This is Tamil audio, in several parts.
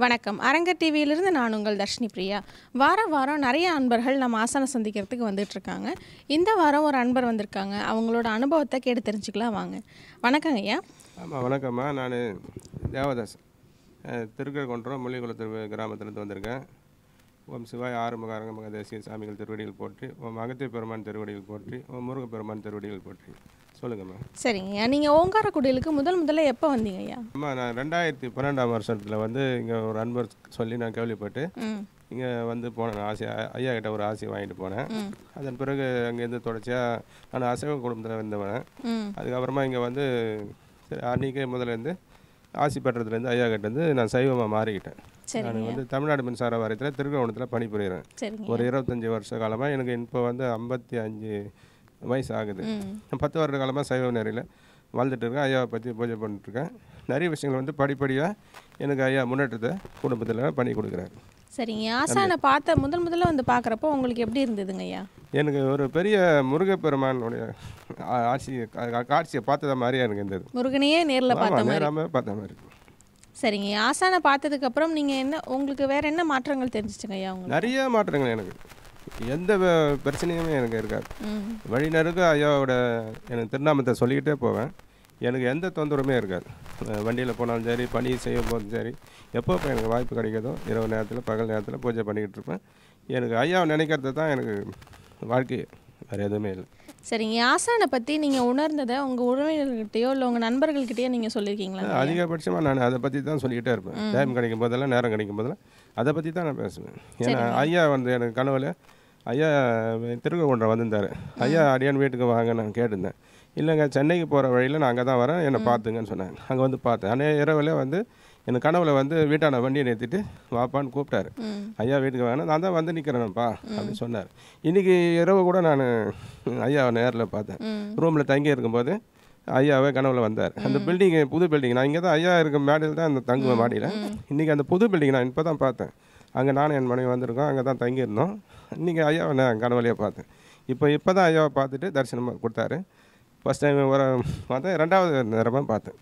வணக்கம் அரங்க டிவியிலிருந்து நான் உங்கள் தர்ஷினி பிரியா வாரம் வாரம் நிறைய அன்பர்கள் நம்ம ஆசனம் சந்திக்கிறதுக்கு வந்துட்டு இருக்காங்க இந்த வாரம் ஒரு அன்பர் வந்திருக்காங்க அவங்களோட அனுபவத்தை கேட்டு தெரிஞ்சுக்கலாம் வாங்க வணக்கங்க ஐயா ஆமாம் வணக்கம்மா நான் தேவதாஸ் அஹ், திருக்கழுக்குன்றம் முள்ளிக்குளத்தூர் கிராமத்துலேருந்து வந்திருக்கேன் ஓம் சிவாய் ஆறுமுக அரங்கமக தேசிய சாமிகள் திருவடிகள் போற்றி ஓம் அகத்திய பெருமான் திருவடிகள் போற்றி ஓம் முருகப் பெருமான் திருவடிகள் போற்றி சொல்லுங்கம்மா சரிங்க ஐயா நீங்கள் ஓங்காரக்குடிலுக்கு முதல் முதல்ல எப்போ வந்தீங்க ஐயா அம்மா நான் ரெண்டாயிரத்தி பன்னெண்டாம் வருஷத்தில் வந்து இங்கே ஒரு அன்பர் சொல்லி நான் கேள்விப்பட்டு ம் இங்கே வந்து போனேன் ஆசை ஐயா கிட்ட ஒரு ஆசை வாங்கிட்டு போனேன் அதன் பிறகு அங்கேருந்து தொடர்ச்சியாக நான் அசைவ குடும்பத்தில் இருந்தவன் ம் அதுக்கப்புறமா இங்கே வந்து சரி அன்றைக்கே முதலேருந்து ஆசி பெற்றதுலேருந்து ஐயா கிட்ட இருந்து நான் சைவமாக மாறிக்கிட்டேன் சரிங்க நான் வந்து தமிழ்நாடு மின்சார வாரியத்தில் திருக்கோணத்தில் பணிபுரிகிறேன் சரிங்க ஒரு இருபத்தஞ்சி வருஷ காலமாக எனக்கு இப்போ வந்து ஐம்பத்தி அஞ்சு வயசு ஆகுது ம் நான் பத்து வருட காலமாக சைவ நெறியில் வாழ்ந்துட்டு இருக்கேன் ஐயாவை பற்றி பூஜை பண்ணிட்டுருக்கேன் நிறைய விஷயங்கள் வந்து படிப்படியாக எனக்கு ஐயா முன்னேற்றத்தை குடும்பத்தில் பண்ணி கொடுக்குறாரு சரிங்க ஆசானை பார்த்த முதல் முதல்ல வந்து பார்க்குறப்போ உங்களுக்கு எப்படி இருந்ததுங்க ஐயா எனக்கு ஒரு பெரிய முருகப்பெருமானுடைய ஆ- ஆட்சி கா- காட்சியை பார்த்தத மாதிரியே எனக்கு இருந்தது முருகனையே நேரில் பார்த்த ஆமாம் மாதிரி நேராம பார்த்த மாதிரி சரிங்க ஐயா. ஆசானை பார்த்ததுக்கப்புறம் நீங்கள் என்ன உங்களுக்கு வேற என்ன மாற்றங்கள் தெரிஞ்சிச்சுங்க ஐயா உங்களுக்கு நிறைய மாற்றங்கள் எனக்கு எந்த வ- பிரச்சனையுமே எனக்கு இருக்காது ம் வழி நெருக்க ஐயாவோட எனக்கு திருநாமத்தை சொல்லிக்கிட்டே போவேன் எனக்கு எந்த தொந்தரவுமே இருக்காது வண்டியில் போனாலும் சரி பணி செய்யும் போதும் சரி எப்போ இப்போ எனக்கு வாய்ப்பு கிடைக்குதோ இரவு நேரத்தில் பகல் நேரத்தில் பூஜை பண்ணிக்கிட்டு இருப்பேன் எனக்கு ஐயாவை நினைக்கிறது தான் எனக்கு வாழ்க்கை வேறு எதுவுமே இல்லை சரிங்க ஆசானை பற்றி நீங்கள் உணர்ந்ததை உங்கள் உறவினர்கிட்டயோ இல்லை உங்கள் நண்பர்கள்கிட்டயோ நீங்கள் சொல்லியிருக்கீங்களா அதிகபட்சமாக நான் அதை பற்றி தான் சொல்லிக்கிட்டே இருப்பேன் டைம் கிடைக்கும் போதெல்லாம் நேரம் கிடைக்கும் போதெல்லாம் அதை பற்றி தான் நான் பேசுவேன் ஏன்னா ஐயா வந்து எனக்கு கனவுல ஐயா திருக்கோண்டம் வந்திருந்தார் ஐயா அடியான் வீட்டுக்கு வாங்க நான் கேட்டிருந்தேன் இல்லைங்க சென்னைக்கு போகிற வழியில் நான் அங்கே தான் வரேன் என்னை பார்த்துங்கன்னு சொன்னாங்க அங்கே வந்து பார்த்தேன் அன்றைய இரவில் வந்து எனக்கு கனவுல வந்து வீட்டான வண்டியை நிறுத்திட்டு வாப்பான்னு கூப்பிட்டாரு ம் ஐயா வீட்டுக்கு வேணாம் நான் தான் வந்து நிற்கிறேன்ப்பா அப்படின்னு சொன்னார் இன்றைக்கி இரவு கூட நான் ஐயாவை நேரில் பார்த்தேன் ம் ரூமில் தங்கி இருக்கும்போது ஐயாவே கனவுல வந்தார் அந்த பில்டிங் புது பில்டிங் நான் இங்கே தான் ஐயா இருக்க மேடையில் தான் அந்த தங்குவேன் மாடியில் இன்றைக்கி அந்த புது பில்டிங் நான் இப்போ தான் பார்த்தேன் அங்கே நானும் என் மனைவி வந்திருக்கோம் அங்கே தான் தங்கியிருந்தோம் இன்றைக்கி ஐயாவை நான் கனவுலையே பார்த்தேன் இப்போ இப்போ தான் ஐயாவை பார்த்துட்டு தரிசனமாக கொடுத்தாரு ஃபஸ்ட் டைம் வர பார்த்தேன் ரெண்டாவது நேரமாக பார்த்தேன்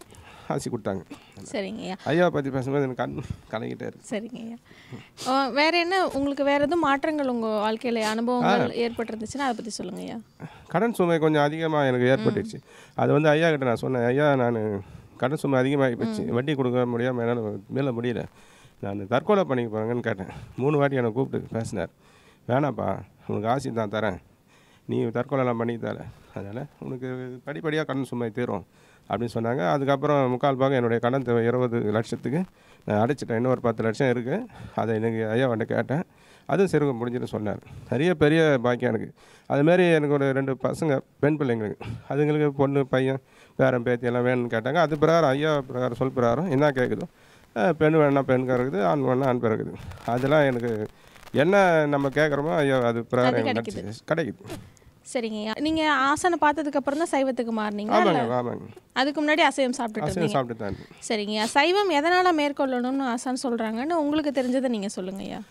ஆசி கொடுத்தாங்க சரிங்க ஐயா ஐயாவை பற்றி பேசும்போது எனக்கு கண் கலங்கிட்டே இருக்கு சரிங்க ஐயா ஆ, வேற என்ன உங்களுக்கு வேற எதுவும் மாற்றங்கள் உங்கள் வாழ்க்கையில் அனுபவங்கள் ஏற்பட்டிருந்துச்சுன்னா அதை பற்றி சொல்லுங்க ஐயா கடன் சுமை கொஞ்சம் அதிகமாக எனக்கு ஏற்பட்டுச்சு அது வந்து ஐயா கிட்ட நான் சொன்னேன் ஐயா நான் கடன் சுமை அதிகமாகி போச்சு வட்டி கொடுக்க முடியாமல் என்னால் மேல முடியல நான் தற்கொலை பண்ணிக்க போகிறேங்கன்னு கேட்டேன் மூணு வாட்டி என்னை கூப்பிட்டு பேசினார் வேணாப்பா உனக்கு ஆசி தான் தரேன் நீ தற்கொலைலாம் பண்ணி தர அதனால் உனக்கு படிப்படியாக கடன் சுமை தீரும் அப்படின்னு சொன்னாங்க அதுக்கப்புறம் முக்கால் பாகம் என்னுடைய கடன் தேவை இருபது லட்சத்துக்கு நான் அடைச்சிட்டேன் இன்னொரு பத்து லட்சம் இருக்குது அதை எனக்கு ஐயா வந்து கேட்டேன் அதுவும் சிறுக முடிஞ்சுன்னு சொன்னார் நிறைய பெரிய பாக்கியம் எனக்கு அதுமாரி எனக்கு ஒரு ரெண்டு பசங்க பெண் பிள்ளைங்களுக்கு அதுங்களுக்கு பொண்ணு பையன் பேரன் பேத்தி எல்லாம் வேணும்னு கேட்டாங்க அது பிரகாரம் ஐயா பிரகாரம் சொல் பிரகாரம் என்ன கேட்குதோ அஹ் பெண் வேணா பெண் இருக்குது ஆண் வேணா ஆண் பிறகுது அதெல்லாம் எனக்கு என்ன நம்ம கேட்குறோமோ ஐயா அது பிரகாரம் எனக்கு நடத்தி- கிடைக்குது சரிங்க ஐயா நீங்கள் ஆசானை பார்த்ததுக்கு அப்புறம் தான் சைவத்துக்கு மாறினீங்களா ஆமாங்க இல்ல ஆமாங்க அதுக்கு முன்னாடி அசைவம் சாப்பிட்டுட்டு அசைவம் இருந்தீங்க சாப்பிட்டு தான் இருந்தேன். சரிங்க ஐயா சைவம் எதனால் மேற்கொள்ளணும்னு ஆசான் சொல்கிறாங்கன்னு உங்களுக்கு தெரிஞ்சதை நீங்கள் சொல்லுங்க ஐயா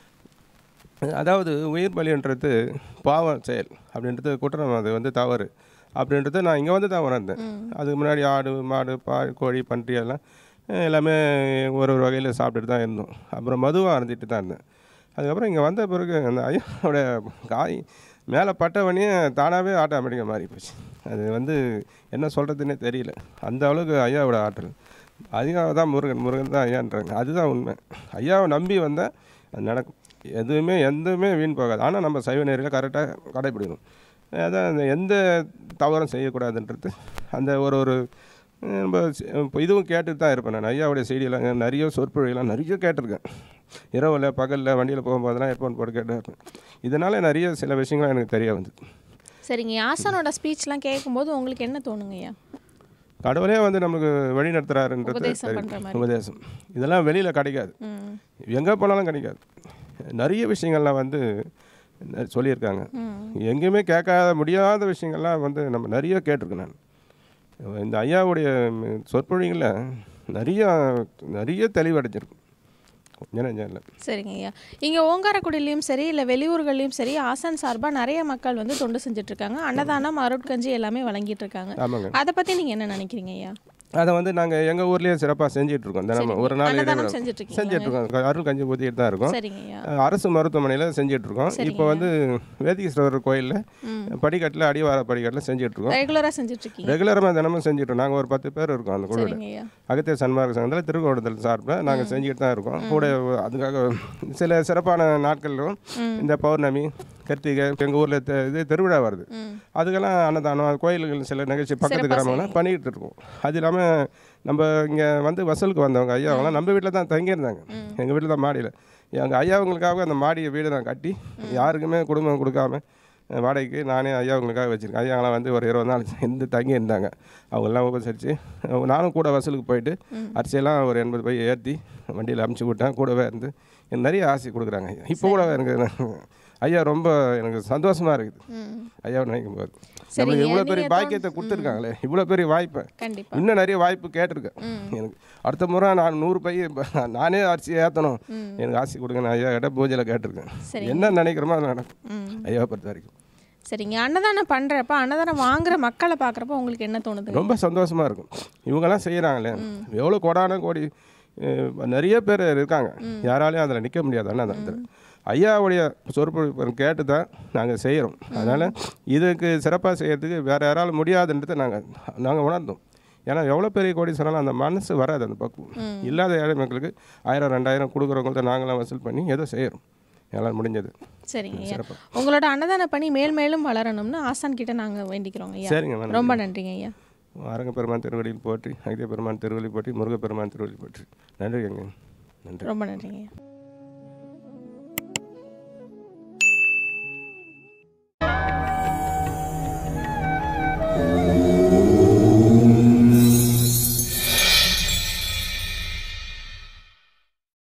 அதாவது உயிர் பலின்றது பாவம் செயல் அப்படின்றது குற்றம் அது வந்து தவறு அப்படின்றது நான் இங்கே வந்து தான் உணர்ந்தேன் அதுக்கு முன்னாடி ஆடு மாடு பால் கோழி பன்றி எல்லாம் அஹ், எல்லாமே ஒரு ஒரு வகையில் சாப்பிட்டுட்டு தான் இருந்தோம் அப்புறம் மதுவாக அருந்திட்டு தான் இருந்தேன் அதுக்கப்புறம் இங்கே வந்த பிறகு அந்த ஐயாவோட காய் மேலே பட்டவனே தானாகவே ஆட்டோமேட்டிக்காக மாறி போச்சு அது வந்து என்ன சொல்கிறதுனே தெரியல அந்த அளவுக்கு ஐயாவோட ஆற்றல் அதிகம் தான் முருகன் முருகன் தான் ஐயான்றாங்க அதுதான் உண்மை ஐயாவை நம்பி வந்தால் அது நடக்கும் எதுவுமே எதுவுமே வீண் போகாது ஆனால் நம்ம சைவ நேரில் கரெக்டாக கடைப்பிடிக்கணும் அதான் அந்த எந்த தவறும் செய்யக்கூடாதுன்றது அந்த ஒரு ஒரு அஹ், நம்ம சி- இப்போ இதுவும் கேட்டுட்டு தான் இருப்பேன் நான் ஐயாவுடைய செய்தியெல்லாம் நிறைய சொற்பொழிலாம் நிறைய கேட்டிருக்கேன் இரவில் பகலில் வண்டியில் போகும்போதெல்லாம் ஹெட்ஃபோன் போட்டு கேட்டு இருப்பேன் இதனால் நிறைய சில விஷயங்கள் எனக்கு தெரிய வந்தது சரிங்க ஐயா. ஆசானோட ஸ்பீச்லாம் கேட்கும்போது உங்களுக்கு என்ன தோணுங்க ஐயா கடவுளே வந்து நமக்கு வழி நடத்துகிறாருன்றது உபதேசம் தெரியும். பண்ற மாதிரி. உபதேசம் இதெல்லாம் வெளியில் கிடைக்காது ம் எங்கே போனாலும் கிடைக்காது நிறைய விஷயங்கள்லாம் வந்து ந- சொல்லியிருக்காங்க ம் எங்கேயுமே கேட்காத முடியாத விஷயங்கள்லாம் வந்து நம்ம நிறைய கேட்டிருக்கேன் நான் இந்த ஐயாவுடைய ம், சொற்பொழிகளில் நிறைய நிறைய தெளிவடைஞ்சிருக்கும் கொஞ்ச நெஞ்சம் இல்லை சரிங்க ஐயா இங்கே ஓங்காரக்குடிலையும் சரி இல்லை வெளியூர்கள்லையும் சரி ஆசான் சார்பாக நிறைய மக்கள் வந்து தொண்டு செஞ்சுட்டு இருக்காங்க அன்னதானம் அருட்கஞ்சி எல்லாமே வழங்கிட்டு இருக்காங்க ஆமாங்க அதை பற்றி நீங்கள் என்ன நினைக்கிறீங்க ஐயா அதை வந்து நாங்கள் எங்கள் ஊர்லேயே சிறப்பாக செஞ்சிட்ருக்கோம் தினமும் ஒரு நாள் அன்னதானம் இடைவிடாம. செஞ்சுட்டு இருக்கீங்க செஞ்சிட்ருக்கோம் அருள் கஞ்சி ஊற்றிட்டு தான் இருக்கோம் சரிங்க ஐயா அஹ் அரசு மருத்துவமனையில் செஞ்சிட்ருக்கோம் இப்போ வந்து வேதிகேஸ்வரர் கோயிலில் படிக்கட்டில் அடிவார படிக்கட்டில் செஞ்சிட்ருக்கோம் ரெகுலராக செஞ்சுட்டு இருக்கீங்க ரெகுலராக தினமும் செஞ்சிட்ருக்கோம் நாங்கள் ஒரு பத்து பேர் இருக்கோம் அந்த குழுவில் சரிங்க ஐயா அகத்திய சன்மார்க்க சங்கத்தில் திருக்கோணத்தில் சார்பில் நாங்கள் செஞ்சுக்கிட்டு தான் இருக்கோம் கூட அதுக்காக சில சிறப்பான நாட்களிலும் இந்த பௌர்ணமி கர்த்திகை எங்கள் ஊரில் இது திருவிழா வருது ம் அதுக்கெல்லாம் அன்னதானம் கோயில்கள் சில நிகழ்ச்சி பக்கத்து கிராமங்கள்லாம் பண்ணிக்கிட்டு இருக்கோம் அது இல்லாமல் நம்ம இங்கே வந்து வசூலுக்கு வந்தவங்க ஐயா அவங்களாம் நம்ம வீட்டில் தான் தங்கியிருந்தாங்க எங்கள் வீட்டில் தான் மாடியில் எங்கள் ஐயாவுங்களுக்காக அந்த மாடியை வீடு நான் கட்டி யாருக்குமே குடும்பம் கொடுக்காம அஹ், வாடகைக்கு நானே ஐயாவுங்களுக்காக வச்சுருக்கேன் ஐயாங்களாம் வந்து ஒரு இருபது நாள் இருந்து தங்கி இருந்தாங்க அவங்கெல்லாம் உபசரித்து நானும் கூட வசூலுக்கு போயிட்டு அரிசியெல்லாம் ஒரு எண்பது போய் ஏற்றி வண்டியில் அமுச்சு விட்டேன் கூடவே இருந்து எனக்கு நிறைய ஆசை கொடுக்குறாங்க ஐயா இப்போ கூட எனக்கு ஐயா ரொம்ப எனக்கு சந்தோஷமாக இருக்குது ம் ஐயாவை நினைக்கும் போது சரிங்க, நம்மளுக்கு இவ்வளோ பெரிய நீங்க பாக்கியத்தை கொடுத்துருக்காங்களே இவ்வளோ பெரிய வாய்ப்பை கண்டிப்பாக இன்னும் நிறைய வாய்ப்பு கேட்டிருக்கேன் எனக்கு அடுத்த முறை நான் நூறு பை ப- நானே அரிசி ஏற்றணும் எனக்கு ஆசை கொடுங்க நான் ஐயா கிட்ட பூஜையில் கேட்டிருக்கேன் சரி. என்ன நினைக்கிறோமோ அது நடக்கும் ம் ஐயாவை பொறுத்த வரைக்கும் சரிங்க அன்னதானம் பண்ணுறப்ப அன்னதானம் வாங்குற மக்களை பார்க்குறப்ப உங்களுக்கு என்ன தோணுது ரொம்ப சந்தோஷமாக இருக்கும் இவங்கெல்லாம் செய்கிறாங்களே எவ்வளோ கோடான கோடி அஹ், நிறைய பேர் இருக்காங்க யாராலையும் அதில் நிற்க முடியாது அண்ணாதானத்தில் ஐயாவுடைய சொற்பொழிப்பு கேட்டு தான் நாங்கள் செய்கிறோம் அதனால் இதுக்கு சிறப்பாக செய்கிறதுக்கு வேறு யாராலும் முடியாதுன்றதை நாங்கள் நாங்கள் உணர்ந்தோம் ஏன்னா எவ்வளோ பெரிய கோடி சொன்னாலும் அந்த மனசு வராது அந்த பக்குவம் இல்லாத ஏழை மக்களுக்கு ஆயிரம் ரெண்டாயிரம் கொடுக்குறவங்கள்ட்ட நாங்களாம் வசூல் பண்ணி ஏதோ செய்கிறோம் எல்லாம் முடிஞ்சது சரிங்க ஐயா சிறப்பு. உங்களோட அன்னதான பணி மேல் மேலும் வளரணும்னு ஆசான் கிட்ட நாங்கள் வேண்டிக்கிறோங்க ஐயா சரிங்க மேடம் ரொம்ப நன்றிங்க ஐயா அரங்க பெருமான் திருவடியில் போற்றி அகிய பெருமான் திருவள்ளி போற்றி முருகப்பெருமான் திருவள்ளி போற்றி நன்றிங்க நன்றி ரொம்ப நன்றிங்க ஐயா